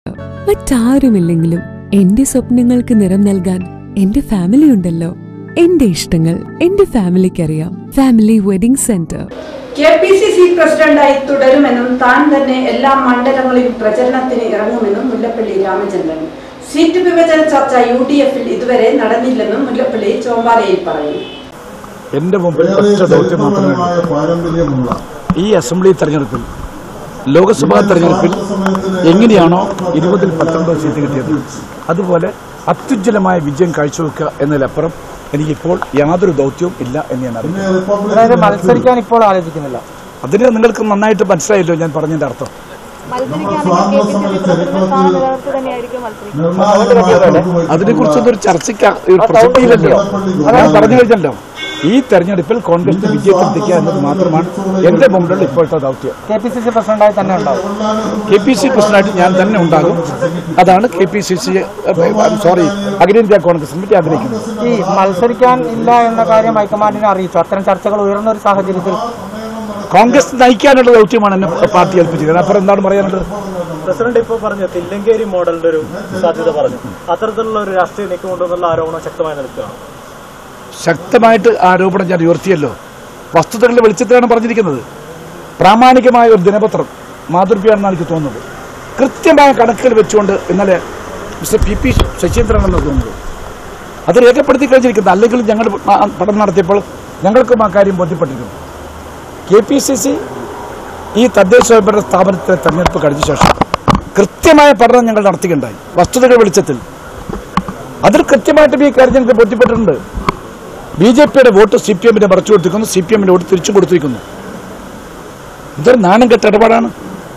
മറ്റാരുമില്ലെങ്കിലും എന്റെ സ്വപ്നങ്ങൾക്ക് നിറം നൽകാൻ എന്റെ ഫാമിലി ഉണ്ടല്ലോ എന്റെ ഇഷ്ടങ്ങൾ എന്റെ ഫാമിലിക്കറിയാം family wedding centre K P C C പ്രസിഡന്റായി തുടരുമെന്നും താൻ തന്നെ എല്ലാ മണ്ഡലങ്ങളിലും പ്രചരണത്തിന് ഇറങ്ങുമെന്നും മുല്ലപ്പള്ളി രാമചന്ദ്രൻ സീറ്റ് വിഭജന ചർച്ച യു ഡി എഫിൽ ഇതുവരെ നടന്നില്ലെന്നും മുല്ലപ്പള്ളി ചോമ്പാലയിൽ പറഞ്ഞു എന്റെ മുമ്പിൽ ഒറ്റ ദൗത്യം മാത്രമേ ഉള്ളൂ. പാരമ്പര്യമുള്ള ഈ അസംബ്ലി തെരഞ്ഞെടുപ്പിൽ ലോക്സഭാ തെരഞ്ഞെടുപ്പിൽ എങ്ങനെയാണോ ഇരുപതിൽ പത്തൊൻപത് സീറ്റ് കിട്ടിയത് അതുപോലെ അത്യുജ്വലമായ വിജയം കാഴ്ചവെക്കുക എന്നതിലപ്പുറം എനിക്കിപ്പോൾ യാതൊരു ദൗത്യവും ഇല്ല എന്ന് ഞാൻ അറിഞ്ഞു പിന്നെ റിപ്പബ്ലിക് അതായത് മത്സരിക്കാൻ ഇപ്പോൾ ആലോചിക്കുന്നില്ല അതിന് നിങ്ങൾക്ക് നന്നായിട്ട് മനസ്സിലായല്ലോ ഞാൻ പറഞ്ഞതിന്റെ അർത്ഥം സ്വാതന്ത്ര്യ സമര ചരിത്രത്തിൽ തന്നെയായിരിക്കും മത്സരിക്കുന്നത് നിർണായകമായ അതിനെ കുറിച്ചൊന്നും ഒരു ചർച്ചയ്ക്ക് ഒരു പ്രസക്തിയില്ലല്ലോ അതാണ് പറഞ്ഞു കഴിഞ്ഞല്ലോ ഈ തെരഞ്ഞെടുപ്പിൽ കോൺഗ്രസ് വിജയപ്പെടുത്തിക്കുക എന്നത് മാത്രമാണ് എന്റെ മുമ്പിലുള്ള ഇപ്പോഴത്തെ ദൗത്യം കെ പി സി സി പ്രസിഡന്റായി തന്നെ ഉണ്ടാവും കെ പി സി പ്രസിഡന്റായിട്ട് ഞാൻ തന്നെ ഉണ്ടാകും അതാണ് K P C C sorry അഖിലേന്ത്യാ കോൺഗ്രസ് കമ്മിറ്റി ആഗ്രഹിക്കുന്നത് ഈ മത്സരിക്കാൻ ഇല്ല എന്ന കാര്യം ഹൈക്കമാൻഡിനെ അറിയിച്ചു അത്തരം ചർച്ചകൾ ഉയർന്ന ഒരു സാഹചര്യത്തിൽ കോൺഗ്രസ് നയിക്കാനുള്ള ദൗത്യമാണ് എന്നെ പാർട്ടി ഏൽപ്പിച്ചത് അപ്പുറം എന്താണ് പറയാനുള്ളത് പ്രസിഡന്റ് ഇപ്പോൾ പറഞ്ഞു തില്ലങ്കേരി മോഡലിന്റെ ഒരു സാധ്യത പറഞ്ഞു അത്തരത്തിലുള്ള ഒരു രാഷ്ട്രീയ നീക്കമുണ്ടെന്നുള്ള ആരോപണം ശക്തമായി നിൽക്കുകയാണ് ശക്തമായിട്ട് ആരോപണം ഞാൻ ഉയർത്തിയല്ലോ വസ്തുതകളുടെ വെളിച്ചത്തിലാണ് പറഞ്ഞിരിക്കുന്നത് പ്രാമാണികമായ ഒരു ദിനപത്രം മാതൃഭയാണെന്നാണ് എനിക്ക് തോന്നുന്നത് കൃത്യമായ കണക്കുകൾ വെച്ചുകൊണ്ട് ഇന്നലെ മിസ്റ്റർ പി പി ശശീന്ദ്രനാണെന്ന് തോന്നുന്നത് അത് രേഖപ്പെടുത്തി കഴിഞ്ഞിരിക്കുന്നത് അല്ലെങ്കിൽ ഞങ്ങൾ ആ പഠനം നടത്തിയപ്പോൾ ഞങ്ങൾക്കും ആ കാര്യം ബോധ്യപ്പെട്ടിരിക്കുന്നു കെ പി സി സി ഈ തദ്ദേശ സ്വയംഭരണ സ്ഥാപനത്തിലെ തെരഞ്ഞെടുപ്പ് കഴിഞ്ഞ ശേഷം കൃത്യമായ പഠനം ഞങ്ങൾ നടത്തുകയുണ്ടായി വസ്തുതകൾ വെളിച്ചത്തിൽ അതിൽ കൃത്യമായിട്ടും ഈ കാര്യം ഞങ്ങൾക്ക് ബോധ്യപ്പെട്ടിട്ടുണ്ട് ബി ജെ പിയുടെ വോട്ട് സി പി എമ്മിന്റെ മറച്ചു കൊടുത്തിരിക്കുന്നു സി പി എമ്മിന്റെ വോട്ട് തിരിച്ചു കൊടുത്തിരിക്കുന്നു ഇതൊരു നാണം കെട്ട ഇടപാടാണ്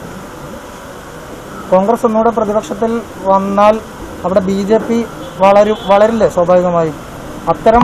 കോൺഗ്രസ് ഒന്നുകൂടെ പ്രതിപക്ഷത്തിൽ വന്നാൽ അവിടെ ബി ജെ പി വളരും വളരില്ലേ സ്വാഭാവികമായും അത്തരം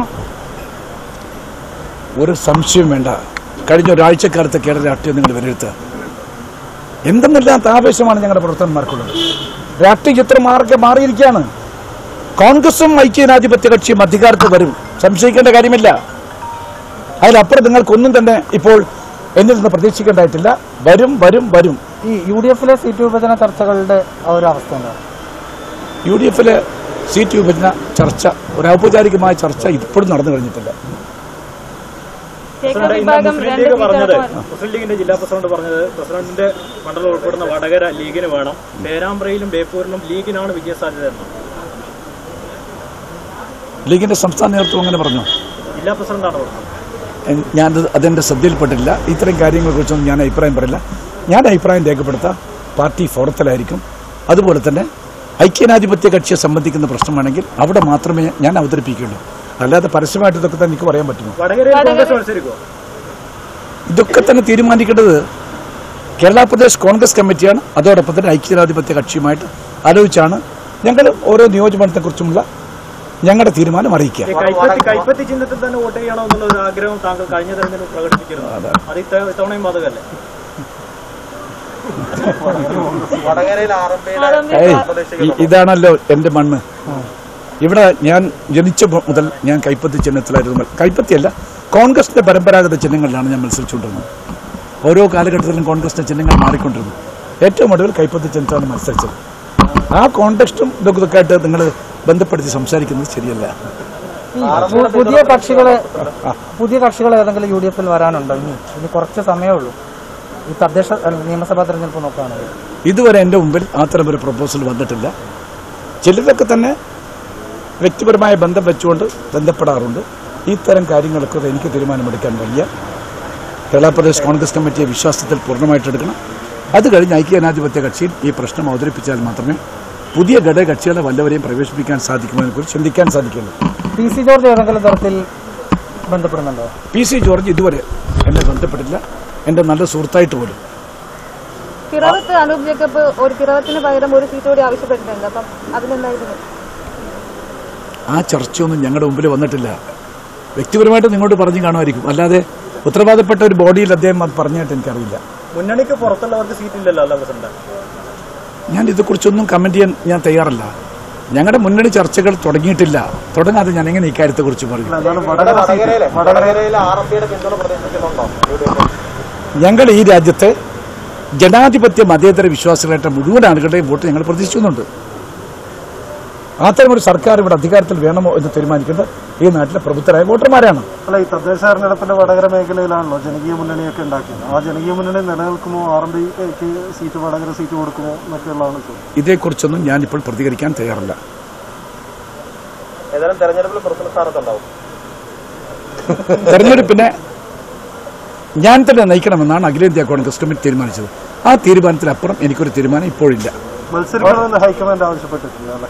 ഒരു സംശയം വേണ്ട കഴിഞ്ഞ ഒരാഴ്ചക്കാലത്തെ കേരള രാഷ്ട്രീയം നിങ്ങൾ വിലയിരുത്തുക എന്തെന്നില്ലാത്ത ആവേശമാണ് ഞങ്ങളുടെ പ്രവർത്തകന്മാർക്കുള്ളത് രാഷ്ട്രീയം ഇത്ര മാർഗം മാറിയിരിക്കുകയാണ് കോൺഗ്രസും ഐക്യജനാധിപത്യ കക്ഷിയും അധികാരത്തിൽ വരും സംശയിക്കേണ്ട കാര്യമില്ല അതിലപ്പുറം നിങ്ങൾക്കൊന്നും തന്നെ ഇപ്പോൾ എന്നിൽ നിന്ന് പ്രതീക്ഷിക്കേണ്ടതായിട്ടില്ല വരും വരും വരും ഈ യു ഡി എഫിലെ സീറ്റ് വിഭജന ചർച്ചകളുടെ ആ ഒരു അവസ്ഥ എന്താണ് യു ഡി എഫിലെ സീറ്റ് വിഭജന ചർച്ച ഒരു ഔപചാരികമായ ചർച്ച ഇപ്പോഴും നടന്നു കഴിഞ്ഞിട്ടില്ല ശേഖർ പ്രസിഡന്റ് ഇന്ന് വിഭാഗം മുസ്ലിം രണ്ട് ലീഗ് സീറ്റ് പറഞ്ഞത് അടക്കം മുസ്ലിം ലീഗിന്റെ ജില്ലാ പ്രസിഡന്റ് പറഞ്ഞത് പ്രസിഡന്റിന്റെ മണ്ഡലം ഉൾപ്പെടുന്ന വടകര ലീഗിന് വേണം പേരാമ്പ്രയിലും ബേപ്പൂരിലും ലീഗിനാണ് വിജയസാധ്യത എന്ന് ലീഗിന്റെ സംസ്ഥാന നേതൃത്വം അങ്ങനെ പറഞ്ഞു ജില്ലാ പ്രസിഡന്റാണ് പറഞ്ഞത് എൻ- ഞാൻ അതെന്റെ ശ്രദ്ധയിൽപ്പെട്ടിട്ടില്ല ഇത്തരം കാര്യങ്ങളെക്കുറിച്ചൊന്നും ഞാൻ അഭിപ്രായം പറയില്ല ഞാൻ അഭിപ്രായം രേഖപ്പെടുത്താം പാർട്ടി ഫോറത്തിലായിരിക്കും അതുപോലെ തന്നെ ഐക്യനാധിപത്യ കക്ഷിയെ സംബന്ധിക്കുന്ന പ്രശ്നമാണെങ്കിൽ അവിടെ മാത്രമേ ഞാൻ അവതരിപ്പിക്കുകയുള്ളൂ അല്ലാതെ പരസ്യമായിട്ട് ഇതൊക്കെ തന്നെ എനിക്ക് പറയാൻ പറ്റുമോ വടകരയിൽ കോൺഗ്രസ് മത്സരിക്കുമോ ഇതൊക്കെ തന്നെ തീരുമാനിക്കേണ്ടത് കേരള പ്രദേശ് കോൺഗ്രസ് കമ്മിറ്റിയാണ് അതോടൊപ്പം തന്നെ ഐക്യജനാധിപത്യ കക്ഷിയുമായിട്ട് ആലോചിച്ചാണ് ഞങ്ങൾ ഓരോ നിയോജകമണ്ഡലത്തെക്കുറിച്ചുമുള്ള ഞങ്ങളുടെ തീരുമാനം അറിയിക്കുക ഈ കൈപ്പത്തി കൈപ്പത്തി ചിഹ്നത്തിൽ തന്നെ വോട്ട് ചെയ്യണോ എന്നുള്ള ഒരു ആഗ്രഹം താങ്കൾ കഴിഞ്ഞ തെരഞ്ഞെടുപ്പ് പ്രകടിപ്പിച്ചിരുന്നു അത് ഇത്ത- ഇത്തവണയും ബാധകല്ലേ ഏയ്, ഇ- ഇതാണല്ലോ എന്റെ മണ്ണ് ഇവിടെ ഞാൻ ജനിച്ച മു- മുതൽ ഞാൻ കൈപ്പത്തി ചിഹ്നത്തിലായിരുന്നു മൽ- കൈപ്പത്തിയല്ല കോൺഗ്രസിന്റെ പരമ്പരാഗത ചിഹ്നങ്ങളിലാണ് ഞാൻ മത്സരിച്ചുകൊണ്ടിരുന്നത് ഓരോ കാലഘട്ടത്തിലും കോൺഗ്രസിന്റെ ചിഹ്നങ്ങൾ മാറിക്കൊണ്ടിരുന്നു ഏറ്റവും ഒടുവിൽ കൈപ്പത്തി ചിഹ്നത്തിലാണ് മത്സരിച്ചത് ആ കോണ്ടെക്സ്റ്റും ഇതൊക്കെ ഇതൊക്കെ ആയിട്ട് നിങ്ങൾ ബന്ധപ്പെടുത്തി സംസാരിക്കുന്നത് ശരിയല്ല ഈ പു- പുതിയ കക്ഷികളെ പുതിയ കക്ഷികൾ ഏതെങ്കിലും യു ഡി എഫിൽ വരാനുണ്ടോ ഇനി ഇനി കുറച്ച് സമയമേ ഉള്ളൂ ഈ തദ്ദേശ അല്ല, നിയമസഭാ തെരഞ്ഞെടുപ്പ് നോക്കുകയാണെങ്കിൽ ഇതുവരെ എൻ്റെ മുമ്പിൽ അത്തരമൊരു പ്രപ്പോസൽ വന്നിട്ടില്ല ചിലരൊക്കെ തന്നെ വ്യക്തിപരമായ ബന്ധം വെച്ചുകൊണ്ട് ബന്ധപ്പെടാറുണ്ട് ഇത്തരം കാര്യങ്ങളൊക്കെ എനിക്ക് തീരുമാനമെടുക്കാൻ വയ്യ കേരള പ്രദേശ് കോൺഗ്രസ് കമ്മിറ്റിയെ വിശ്വാസത്തിൽ പൂർണ്ണമായിട്ട് എടുക്കണം അത് കഴിഞ്ഞ് ഐക്യജനാധിപത്യ കക്ഷിയിൽ ഈ പ്രശ്നം അവതരിപ്പിച്ചാൽ മാത്രമേ പുതിയ ഘടകകക്ഷികളെ വല്ലവരെയും പ്രവേശിപ്പിക്കാൻ സാധിക്കുമെന്നതിനെക്കുറിച്ച് ചിന്തിക്കാൻ സാധിക്കുള്ളൂ പി സി ജോർജ് ഏതെങ്കിലും തരത്തിൽ ബന്ധപ്പെടുന്നുണ്ടോ പി സി ജോർജ് ഇതുവരെ എന്നെ ബന്ധപ്പെട്ടില്ല എൻ്റെ നല്ല സുഹൃത്തായിട്ട് പോലും പിറവത്ത് അനൂപ് ജേക്കബ് ഒരു പിറവത്തിന് പകരം ഒരു സീറ്റ് കൂടി ആവശ്യപ്പെട്ടിട്ടുണ്ട് അപ്പം അതിലെന്തായിരുന്നു ആ ചർച്ചയൊന്നും ഞങ്ങളുടെ മുമ്പിൽ വന്നിട്ടില്ല വ്യക്തിപരമായിട്ട് നിങ്ങളോട് പറഞ്ഞു കാണുമായിരിക്കും അല്ലാതെ ഉത്തരവാദപ്പെട്ട ഒരു ബോഡിയിൽ അദ്ദേഹം അത് പറഞ്ഞായിട്ട് എനിക്കറിയില്ല മുന്നണിക്ക് പുറത്തുള്ളവർക്ക് സീറ്റ് ഇല്ലല്ലോ അല്ല പ്രസിഡന്റ് ഞാൻ ഇതേക്കുറിച്ചൊന്നും കമന്റ് ചെയ്യാൻ ഞാൻ തയ്യാറല്ല ഞങ്ങളുടെ മുന്നണി ചർച്ചകൾ തുടങ്ങിയിട്ടില്ല തുടങ്ങാതെ ഞാൻ എങ്ങനെ ഇക്കാര്യത്തെക്കുറിച്ച് പറയും ഞങ്ങൾ ഈ രാജ്യത്തെ ജനാധിപത്യ മതേതര വിശ്വാസികളായിട്ട് മുഴുവൻ ആളുകളുടെയും വോട്ട് ഞങ്ങൾ പ്രതീക്ഷിക്കുന്നുണ്ട് അത്തരമൊരു സർക്കാർ ഇവിടെ അധികാരത്തിൽ വേണമോ എന്ന് തീരുമാനിക്കുന്നത് ഈ നാട്ടിലെ പ്രബുദ്ധരായ വോട്ടർമാരാണ് അല്ല ഈ തദ്ദേശ തെരഞ്ഞെടുപ്പിന്റെ വടകര മേഖലയിലാണല്ലോ ജനകീയ മുന്നണിയൊക്കെ ഉണ്ടാക്കിയത് ആ ജനകീയ മുന്നണി നിലനിൽക്കുമോ ആർ എം പിക്ക് സീറ്റ് വടകര സീറ്റ് കൊടുക്കുമോ എന്നൊക്കെയുള്ളതാണ് ചോദ്യം ഇതേക്കുറിച്ചൊന്നും ഞാനിപ്പോൾ പ്രതികരിക്കാൻ തയ്യാറല്ല ഏതായാലും തെരഞ്ഞെടുപ്പിൽ പ്രസിഡന്റ് സ്ഥാനത്തുണ്ടാവും തെരഞ്ഞെടുപ്പിനെ ഞാൻ തന്നെ നയിക്കണമെന്നാണ് അഖിലേന്ത്യാ കോൺഗ്രസ് കമ്മിറ്റി തീരുമാനിച്ചത് ആ തീരുമാനത്തിനപ്പുറം എനിക്കൊരു തീരുമാനം ഇപ്പോഴില്ല മത്സരിക്കണമെന്ന് ഹൈക്കമാൻഡ് ആവശ്യപ്പെട്ടിട്ടില്ല അല്ലെ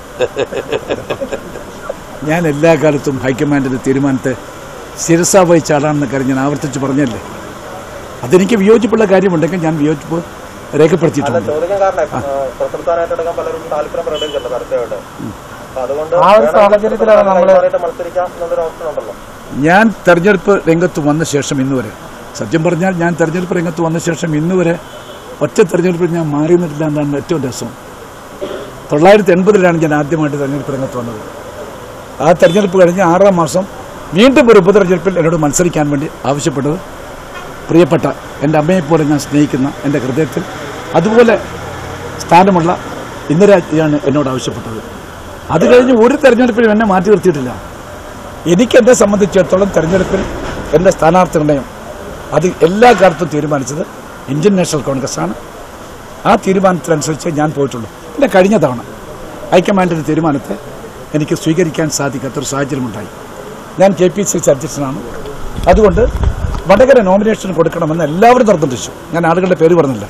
ഞാൻ എല്ലാ കാലത്തും ഹൈക്കമാൻഡിന്റെ തീരുമാനത്തെ ശിരസ വഹിച്ചാടാണെന്ന കാര്യം ഞാൻ ആവർത്തിച്ച് പറഞ്ഞല്ലേ അതെനിക്ക് വിയോജിപ്പുള്ള കാര്യമുണ്ടെങ്കിൽ ഞാൻ വിയോജിപ്പ് രേഖപ്പെടുത്തിയിട്ടുണ്ട് ചോദിക്കാൻ കാരണം പ്രസിഡന്റ് സ്ഥാനമായിട്ട് എടുക്കാൻ പലരും താല്പര്യം പ്രകടിപ്പിച്ചിട്ടുണ്ട് പരസ്യമായിട്ട് അപ്പൊ അതുകൊണ്ട് ആ ഒരു സാഹചര്യത്തിലാണ് നമ്മള് കൈമാറിയിട്ട് മത്സരിക്കാം എന്നുള്ളൊരു ഓപ്ഷൻ ഉണ്ടല്ലോ ഞാൻ തെരഞ്ഞെടുപ്പ് രംഗത്ത് വന്ന ശേഷം ഇന്ന് വരെ സത്യം പറഞ്ഞാൽ ഞാൻ തെരഞ്ഞെടുപ്പ് രംഗത്ത് വന്ന ശേഷം ഇന്ന് വരെ ഒറ്റ തെരഞ്ഞെടുപ്പിൽ ഞാൻ മാറി നിന്നിട്ടില്ല എന്നാണ് ഏറ്റവും രസം തൊള്ളായിരത്തി എൺപതിലാണ് ഞാൻ ആദ്യമായിട്ട് തെരഞ്ഞെടുപ്പ് രംഗത്ത് വന്നത് ആ തെരഞ്ഞെടുപ്പ് കഴിഞ്ഞ് ആറാം മാസം വീണ്ടും ഒരു ഉപതെരഞ്ഞെടുപ്പിൽ എന്നോട് മത്സരിക്കാൻ വേണ്ടി ആവശ്യപ്പെട്ടത് പ്രിയപ്പെട്ട എൻ്റെ അമ്മയെപ്പോലെ ഞാൻ സ്നേഹിക്കുന്ന എൻ്റെ ഹൃദയത്തിൽ അതുപോലെ സ്ഥാനമുള്ള ഇന്ദിരാജിയാണ് എന്നോട് ആവശ്യപ്പെട്ടത് അത് കഴിഞ്ഞ് ഒരു തെരഞ്ഞെടുപ്പിലും എന്നെ മാറ്റി നിർത്തിയിട്ടില്ല എനിക്ക് എന്നെ സംബന്ധിച്ചിടത്തോളം തെരഞ്ഞെടുപ്പിൽ എൻ്റെ സ്ഥാനാർത്ഥി നിർണയം അത് എല്ലാ കാലത്തും തീരുമാനിച്ചത് ഇന്ത്യൻ നാഷണൽ കോൺഗ്രസ് ആണ് ആ തീരുമാനത്തിനനുസരിച്ച് ഞാൻ പോയിട്ടുള്ളൂ പിന്നെ കഴിഞ്ഞ തവണ ഹൈക്കമാൻഡിൻ്റെ തീരുമാനത്തെ എനിക്ക് സ്വീകരിക്കാൻ സാധിക്കാത്തൊരു സാഹചര്യമുണ്ടായി ഞാൻ കെ പി സി സി അധ്യക്ഷനാണ് അതുകൊണ്ട് വടകര നോമിനേഷൻ കൊടുക്കണമെന്ന് എല്ലാവരും നിർബന്ധിച്ചു ഞാൻ ആളുകളുടെ പേര് പറഞ്ഞില്ല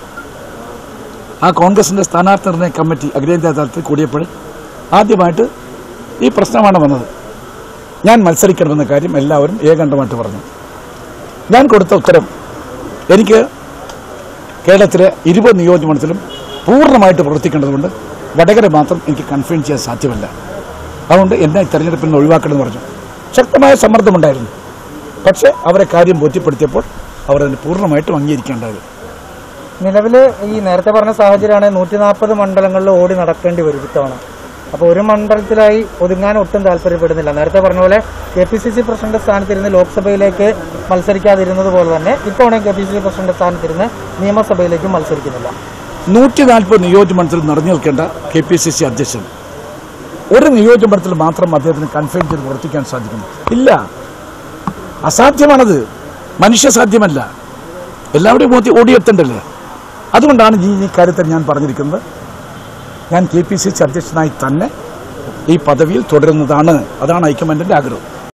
ആ കോൺഗ്രസിൻ്റെ സ്ഥാനാർത്ഥി നിർണയ കമ്മിറ്റി അഖിലേന്ത്യാ തലത്തിൽ കൂടിയപ്പോൾ ആദ്യമായിട്ട് ഈ പ്രശ്നമാണ് വന്നത് ഞാൻ മത്സരിക്കണമെന്ന കാര്യം എല്ലാവരും ഏകണ്ഠമായിട്ട് പറഞ്ഞു ഞാൻ കൊടുത്ത ഉത്തരം എനിക്ക് കേരളത്തിലെ ഇരുപത് നിയോജകമണ്ഡലത്തിലും പൂർണ്ണമായിട്ട് പ്രവർത്തിക്കേണ്ടതുകൊണ്ട് വടകര മാത്രം എനിക്ക് കൺഫേം ചെയ്യാൻ സാധ്യമല്ല അതുകൊണ്ട് എന്നെ ഈ തെരഞ്ഞെടുപ്പിൽ നിന്ന് ഒഴിവാക്കണമെന്ന് പറഞ്ഞു ശക്തമായ സമ്മർദ്ദമുണ്ടായിരുന്നു പക്ഷേ അവരെ കാര്യം ബോധ്യപ്പെടുത്തിയപ്പോൾ അവർ അതിന് പൂർണ്ണമായിട്ടും അംഗീകരിക്കേണ്ടത് നിലവിൽ ഈ നേരത്തെ പറഞ്ഞ സാഹചര്യമാണ് നൂറ്റി നാൽപ്പത് മണ്ഡലങ്ങളിൽ ഓടി നടക്കേണ്ടി വരും ഇത്തവണ അപ്പോൾ ഒരു മണ്ഡലത്തിലായി ഒതുങ്ങാൻ ഒട്ടും താല്പര്യപ്പെടുന്നില്ല നേരത്തെ പറഞ്ഞ പോലെ K P C C president സ്ഥാനത്തിരുന്ന് ലോക്സഭയിലേക്ക് മത്സരിക്കാതിരുന്നത് പോലെ തന്നെ ഇത്തവണ K P C C president സ്ഥാനത്തിരുന്ന് നിയമസഭയിലേക്കും മത്സരിക്കുന്നില്ല നൂറ്റി നാൽപ്പത് നിയോജകമണ്ഡലത്തിൽ നിറഞ്ഞു നിൽക്കേണ്ട കെ പി സി സി അധ്യക്ഷൻ ഒരു നിയോജകമണ്ഡലത്തിൽ മാത്രം അദ്ദേഹത്തിന് കൺഫൈൻ ചെയ്ത് പ്രവർത്തിക്കാൻ സാധിക്കുന്നു ഇല്ല അസാധ്യമാണത് മനുഷ്യ സാധ്യമല്ല എല്ലാവരുടെയും ഓടി ഓടിയെത്തണ്ടല്ലേ അതുകൊണ്ടാണ് ഈ ഈ കാര്യത്തിൽ ഞാൻ പറഞ്ഞിരിക്കുന്നത് ഞാൻ കെ പി സി സി അധ്യക്ഷനായി തന്നെ ഈ പദവിയിൽ തുടരുന്നതാണ് അതാണ് ഹൈക്കമാൻഡിന്റെ ആഗ്രഹം